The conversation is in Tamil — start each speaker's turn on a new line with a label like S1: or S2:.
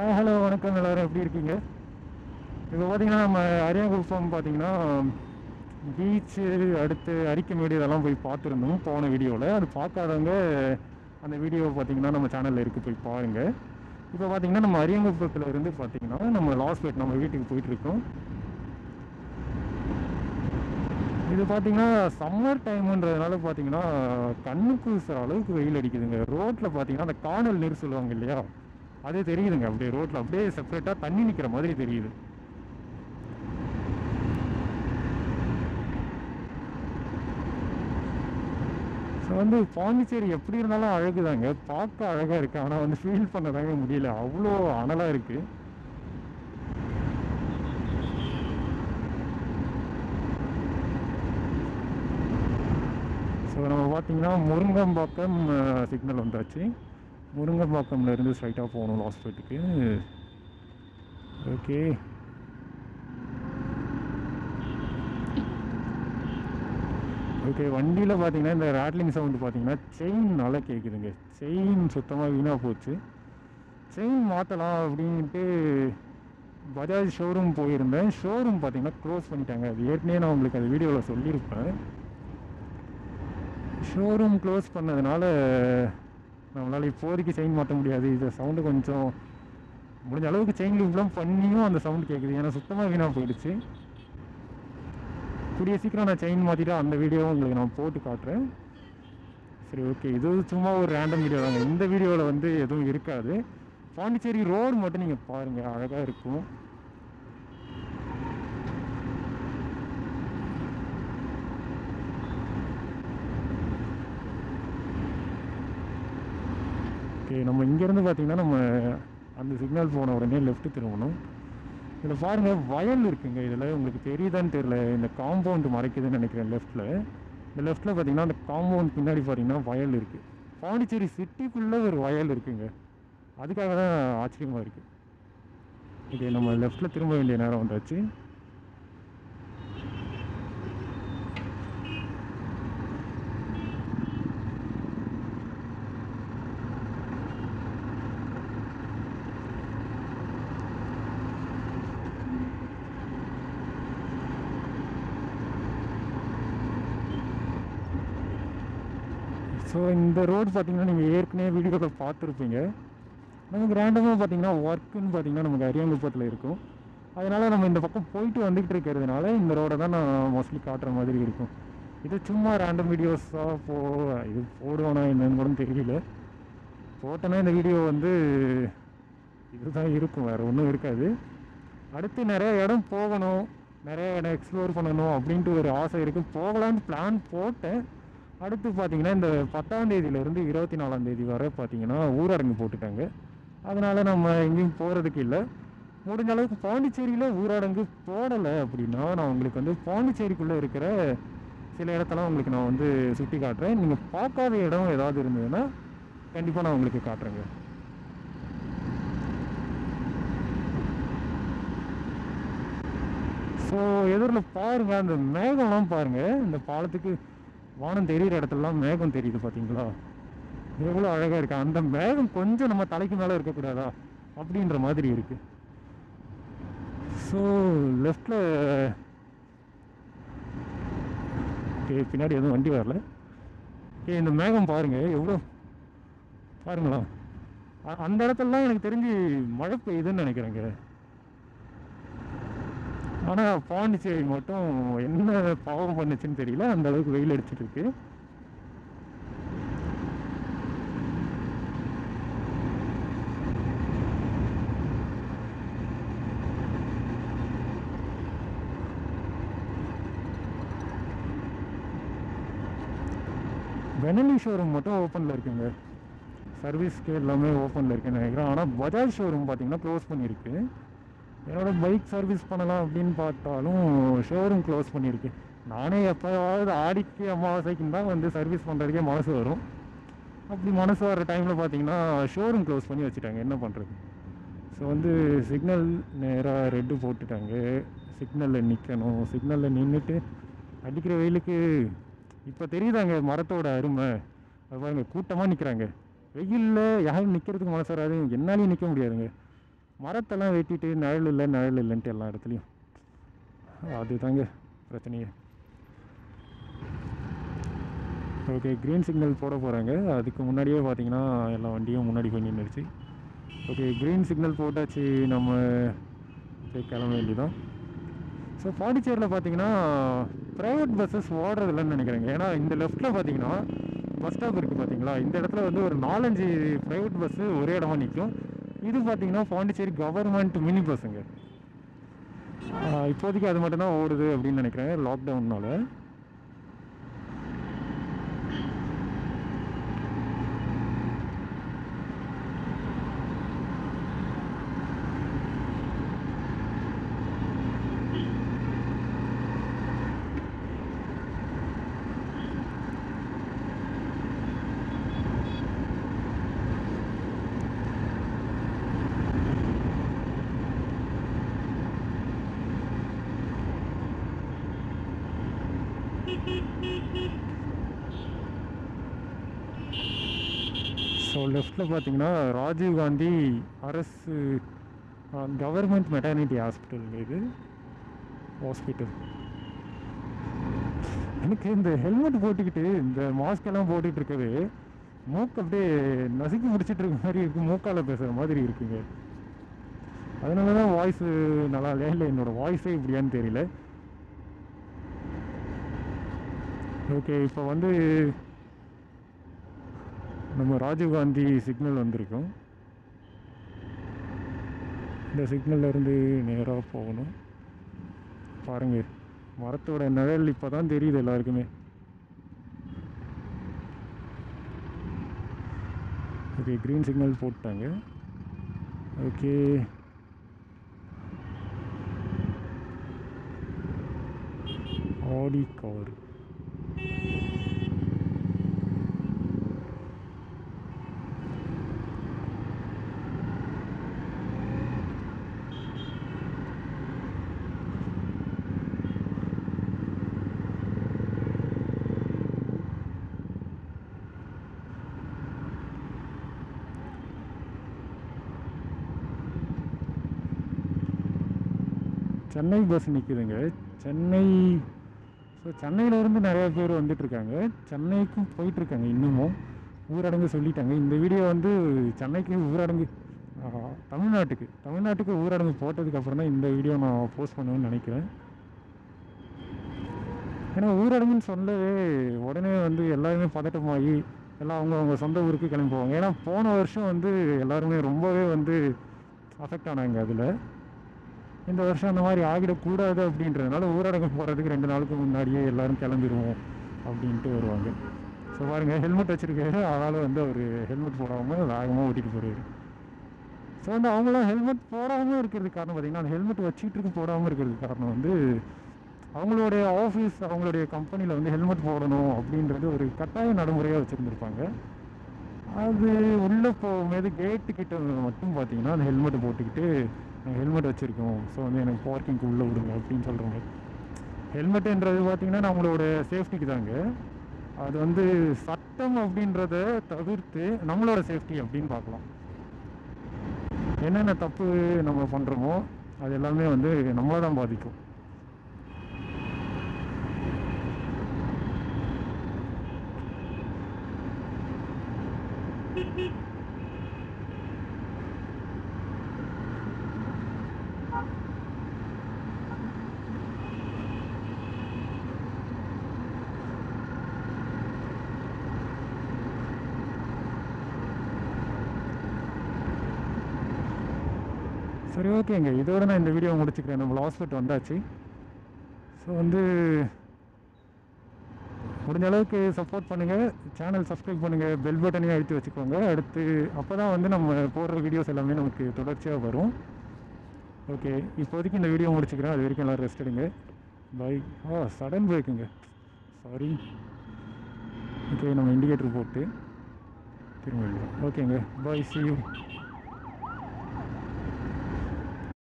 S1: ஹாய் ஹலோ வணக்கம் எல்லாரும் எப்படி இருக்கீங்க இப்போ பார்த்தீங்கன்னா நம்ம அரியாங்குப்பம் பார்த்தீங்கன்னா பீச்சு அடுத்து அரிக்கமேடு இதெல்லாம் போய் பார்த்துருந்தோம் போன வீடியோவில் அது பார்க்காதவங்க அந்த வீடியோ பார்த்தீங்கன்னா நம்ம சேனலில் இருக்குது போய் பாருங்கள் இப்போ பார்த்தீங்கன்னா நம்ம அரியங்குப்பத்தில் இருந்து பார்த்தீங்கன்னா நம்ம லாஸ்பேட் நம்ம வீட்டுக்கு போயிட்டுருக்கோம் இது பார்த்தீங்கன்னா சம்மர் டைமுன்றதுனால பார்த்தீங்கன்னா கண்ணு கூசுற அளவுக்கு வெயில் அடிக்குதுங்க ரோட்டில் பார்த்தீங்கன்னா அந்த காணல் நீர் சொல்லுவாங்க இல்லையா அது தெரியுதுங்க அப்படியே ரோட்டில் அப்படியே செப்பரேட்டாக தண்ணி நிற்கிற மாதிரி தெரியுது ஸோ வந்து பாண்டிச்சேரி எப்படி இருந்தாலும் அழகுதாங்க பார்க்க அழகாக இருக்குது ஆனால் வந்து ஃபீல் பண்ணதாங்க முடியல அவ்வளோ அனலாக இருக்குது ஸோ நம்ம பார்த்தீங்கன்னா முருங்கம்பாக்கம் சிக்னல் வந்தாச்சு முருங்கம்பாக்கம்ல இருந்து ஸ்ட்ரைட்டாக போகணும் ஹாஸ்பிட்டலுக்கு ஓகே ஓகே வண்டியில் பார்த்தீங்கன்னா இந்த ரேட்லிங் சவுண்டு பார்த்தீங்கன்னா செயின் நல்லா கேட்குதுங்க செயின் சுத்தமாக வீணாக போச்சு செயின் மாற்றலாம் அப்படின்ட்டு பஜாஜ் ஷோரூம் போயிருந்தேன் ஷோரூம் பார்த்தீங்கன்னா க்ளோஸ் பண்ணிட்டாங்க அது ஏற்கனவே நான் உங்களுக்கு அது வீடியோவில் சொல்லியிருப்பேன் ஷோரூம் க்ளோஸ் பண்ணதுனால நம்மளால் இப்போதைக்கு செயின் மாற்ற முடியாது இது சவுண்டு கொஞ்சம் முடிஞ்ச அளவுக்கு செயின் லூப்லாம் பண்ணியும் அந்த சவுண்ட் கேட்குது ஏன்னா சுத்தமாக வீணாக போயிடுச்சு கூடிய சீக்கிரம் நான் செயின் மாற்றிட்டு அந்த வீடியோவும் உங்களுக்கு நான் போட்டு காட்டுறேன் சரி ஓகே இது சும்மா ஒரு ரேண்டம் வீடியோ தாங்க இந்த வீடியோவில் வந்து எதுவும் இருக்காது பாண்டிச்சேரி ரோடு மட்டும் நீங்கள் பாருங்கள் அழகாக இருக்கும் ஓகே நம்ம இங்கேருந்து பார்த்தீங்கன்னா நம்ம அந்த சிக்னல் போன உடனே லெஃப்ட் திரும்பணும் இதில் பாருங்கள் வயல் இருக்குங்க இதில் உங்களுக்கு தெரியுதான்னு தெரியல இந்த காம்பவுண்டு மறைக்குதுன்னு நினைக்கிறேன் லெஃப்ட்டில் இந்த லெஃப்ட்டில் பார்த்தீங்கன்னா அந்த காம்பவுண்ட் பின்னாடி பார்த்தீங்கன்னா வயல் இருக்குது பாண்டிச்சேரி சிட்டிக்குள்ளே ஒரு வயல் இருக்குங்க அதுக்காக தான் ஆச்சரியமாக இருக்குது ஓகே நம்ம லெஃப்ட்டில் திரும்ப வேண்டிய நேரம் வந்தாச்சு ஸோ இந்த ரோடு பார்த்தீங்கன்னா நீங்கள் ஏற்கனவே வீடியோவில் பார்த்துருப்பீங்க நமக்கு ரேண்டமாக பார்த்தீங்கன்னா ஒர்க்குன்னு பார்த்தீங்கன்னா நமக்கு அரியாங்குப்பத்தில் இருக்கும் அதனால் நம்ம இந்த பக்கம் போயிட்டு வந்துக்கிட்டு இருக்கிறதுனால இந்த ரோடை தான் நான் மோஸ்ட்லி காட்டுற மாதிரி இருக்கும் இது சும்மா ரேண்டம் வீடியோஸாக போ இது போடுவானா என்னன்னு கூட தெரியல போட்டேன்னா இந்த வீடியோ வந்து இதுதான் இருக்கும் வேறு ஒன்றும் இருக்காது அடுத்து நிறைய இடம் போகணும் நிறைய இடம் எக்ஸ்ப்ளோர் பண்ணணும் அப்படின்ட்டு ஒரு ஆசை இருக்குது போகலான்னு பிளான் போட்டேன் அடுத்து பார்த்தீங்கன்னா இந்த பத்தாம் தேதியிலேருந்து இருபத்தி நாலாம் தேதி வரை பார்த்தீங்கன்னா ஊரடங்கு போட்டுட்டாங்க அதனால் நம்ம எங்கேயும் போகிறதுக்கு இல்லை முடிஞ்ச அளவுக்கு பாண்டிச்சேரியில் ஊரடங்கு போடலை அப்படின்னா நான் உங்களுக்கு வந்து பாண்டிச்சேரிக்குள்ளே இருக்கிற சில இடத்தெல்லாம் உங்களுக்கு நான் வந்து சுற்றி காட்டுறேன் நீங்கள் பார்க்காத இடம் ஏதாவது இருந்ததுன்னா கண்டிப்பாக நான் உங்களுக்கு காட்டுறேங்க ஸோ எதிரில் பாருங்க அந்த மேகம்லாம் பாருங்க இந்த பாலத்துக்கு வானம் தெரியிற இடத்துலலாம் மேகம் தெரியுது பார்த்தீங்களா எவ்வளோ அழகாக இருக்கு அந்த மேகம் கொஞ்சம் நம்ம தலைக்கு மேலே இருக்கக்கூடாதா அப்படின்ற மாதிரி இருக்கு ஸோ லெஃப்டில் ஓகே பின்னாடி எதுவும் வண்டி வரல ஓகே இந்த மேகம் பாருங்க எவ்வளோ பாருங்களா அ- அந்த இடத்துலலாம் எனக்கு தெரிஞ்சு மழை பெய்யுதுன்னு நினைக்கிறேங்க ஆனால் பாண்டிச்சேரி மட்டும் என்ன பாவம் பண்ணுச்சுன்னு தெரியல அந்த அளவுக்கு வெயில் அடிச்சிட்டு இருக்கு வெனலி ஷோரூம் மட்டும் ஓப்பனில் இருக்குங்க சர்வீஸ்க்கு எல்லாமே ஓப்பனில் இருக்குன்னு நினைக்கிறேன் ஆனால் பஜாஜ் ஷோரூம் பார்த்தீங்கன்னா க்ளோஸ் பண்ணியிருக்கு என்னோட பைக் சர்வீஸ் பண்ணலாம் அப்படின்னு பார்த்தாலும் ஷோரூம் க்ளோஸ் பண்ணியிருக்கு நானே எப்போவாவது ஆடிக்கு அமாவாசைக்கு தான் வந்து சர்வீஸ் பண்ணுறதுக்கே மனசு வரும் அப்படி மனசு வர டைமில் பார்த்தீங்கன்னா ஷோரூம் க்ளோஸ் பண்ணி வச்சுட்டாங்க என்ன பண்ணுறது ஸோ வந்து சிக்னல் நேராக ரெட்டு போட்டுட்டாங்க சிக்னலில் நிற்கணும் சிக்னலில் நின்றுட்டு அடிக்கிற வெயிலுக்கு இப்போ தெரியுதாங்க மரத்தோட அருமை அது பாருங்க கூட்டமாக நிற்கிறாங்க வெயிலில் யாரும் நிற்கிறதுக்கு மனசு வராது என்னாலையும் நிற்க முடியாதுங்க மரத்தெல்லாம் வெட்டிட்டு நிழல் இல்லை நிழல் இல்லைன்ட்டு எல்லா இடத்துலையும் அதுதாங்க பிரச்சனையே ஓகே க்ரீன் சிக்னல் போட போகிறாங்க அதுக்கு முன்னாடியே பார்த்தீங்கன்னா எல்லா வண்டியும் முன்னாடி போய் நின்றுச்சு ஓகே க்ரீன் சிக்னல் போட்டாச்சு நம்ம போய் கிளம்ப வேண்டியதான் ஸோ பாண்டிச்சேரியில் பார்த்தீங்கன்னா ப்ரைவேட் பஸ்ஸஸ் ஓடுறதில்லன்னு நினைக்கிறேங்க ஏன்னா இந்த லெஃப்ட்டில் பார்த்தீங்கன்னா பஸ் ஸ்டாப் இருக்குது பார்த்தீங்களா இந்த இடத்துல வந்து ஒரு நாலஞ்சு ப்ரைவேட் பஸ்ஸு ஒரே இடமா நிற்கும் இது பார்த்தீங்கன்னா பாண்டிச்சேரி கவர்மெண்ட் மினி பஸ்ஸுங்க ஆஹ் இப்போதைக்கு அது மட்டும்தான் ஓடுது அப்படின்னு நினைக்கிறேன் லாக்டவுன்னால ஸோ லெஃப்ட்டில் பார்த்தீங்கன்னா ராஜீவ் காந்தி அரசு கவர்மெண்ட் மெட்டர்னிட்டி ஹாஸ்பிட்டல் இது ஹாஸ்பிட்டல் எனக்கு இந்த ஹெல்மெட் போட்டுக்கிட்டு இந்த மாஸ்க் எல்லாம் போட்டுட்டு இருக்கவே மூக்கு அப்படியே நசுக்கி முடிச்சிட்டு இருக்க மாதிரி இருக்கு மூக்கால பேசுகிற மாதிரி இருக்குங்க அதனால தான் வாய்ஸ் நல்லா இல்லையா இல்லை என்னோட வாய்ஸே இப்படியான்னு தெரியல ஓகே இப்போ வந்து நம்ம ராஜீவ்காந்தி சிக்னல் வந்திருக்கோம் இந்த சிக்னல்ல இருந்து நேராக போகணும் பாருங்க மரத்தோட நிழல் இப்போ தான் தெரியுது எல்லாருக்குமே ஓகே க்ரீன் சிக்னல் போட்டாங்க okay Audi car Chennai bus நிற்குதுங்க சென்னை ஸோ சென்னையிலேருந்து நிறைய பேர் வந்துட்டுருக்காங்க சென்னைக்கும் போயிட்டுருக்காங்க இன்னமும் ஊரடங்கு சொல்லிட்டாங்க இந்த வீடியோ வந்து சென்னைக்கு ஊரடங்கு ஆஹா, தமிழ்நாட்டுக்கு தமிழ்நாட்டுக்கு ஊரடங்கு போட்டதுக்கு அப்புறம் தான் இந்த வீடியோ நான் போஸ்ட் பண்ணுவேன்னு நினைக்கிறேன் ஏன்னா ஊரடங்குன்னு சொல்லவே உடனே வந்து எல்லாருமே பதட்டமாகி எல்லாம் அவங்க அவங்க சொந்த ஊருக்கு கிளம்பி போவாங்க ஏன்னா போன வருஷம் வந்து எல்லாருமே ரொம்பவே வந்து அஃபெக்ட் ஆனாங்க அதில் இந்த வருஷம் அந்த மாதிரி ஆகிடக்கூடாது அப்படின்றதுனால ஊரடங்கு போகிறதுக்கு ரெண்டு நாளுக்கு முன்னாடியே எல்லாரும் கிளம்பிடுவோம் அப்படின்ட்டு வருவாங்க ஸோ பாருங்கள் ஹெல்மெட் வச்சுருக்காரு அதனால் வந்து அவர் ஹெல்மெட் போடாமல் வேகமாக ஓட்டிட்டு போகிறாரு ஸோ வந்து அவங்களாம் ஹெல்மெட் போடாமல் இருக்கிறதுக்கு காரணம் பார்த்தீங்கன்னா அந்த ஹெல்மெட் வச்சுக்கிட்டு இருக்க போடாமல் இருக்கிறதுக்கு காரணம் வந்து அவங்களுடைய ஆஃபீஸ் அவங்களுடைய கம்பெனியில் வந்து ஹெல்மெட் போடணும் அப்படின்றது ஒரு கட்டாய நடைமுறையாக வச்சுருந்துருப்பாங்க அது உள்ளே போகும்போது கேட்டு கிட்ட மட்டும் பார்த்தீங்கன்னா அந்த ஹெல்மெட் போட்டுக்கிட்டு நாங்கள் ஹெல்மெட் வச்சுருக்கோம் ஸோ வந்து எனக்கு பார்க்கிங்க்கு உள்ளே விடுங்க அப்படின்னு சொல்கிறாங்க ஹெல்மெட்டுன்றது பார்த்தீங்கன்னா நம்மளோட சேஃப்டிக்கு தாங்க அது வந்து சட்டம் அப்படின்றத தவிர்த்து நம்மளோட சேஃப்டி அப்படின்னு பார்க்கலாம் என்னென்ன தப்பு நம்ம பண்ணுறோமோ அது எல்லாமே வந்து நம்மளை தான் பாதிக்கும் சரி ஓகேங்க இதோட நான் இந்த வீடியோ முடிச்சுக்கிறேன் நம்ம ஹாஸ்பிட்டல் வந்தாச்சு ஸோ வந்து முடிஞ்ச அளவுக்கு சப்போர்ட் பண்ணுங்கள் சேனல் சப்ஸ்கிரைப் பண்ணுங்கள் பெல் பட்டனையும் அழுத்தி வச்சுக்கோங்க அடுத்து அப்போ தான் வந்து நம்ம போடுற வீடியோஸ் எல்லாமே நமக்கு தொடர்ச்சியாக வரும் ஓகே இப்போதைக்கு இந்த வீடியோ முடிச்சுக்கிறேன் அது வரைக்கும் எல்லோரும் ரெஸ்ட் எடுங்க பை ஆ சடன் பிரேக்குங்க சாரி ஓகே நம்ம இண்டிகேட்டர் போட்டு திரும்ப ஓகேங்க பாய் சி யூ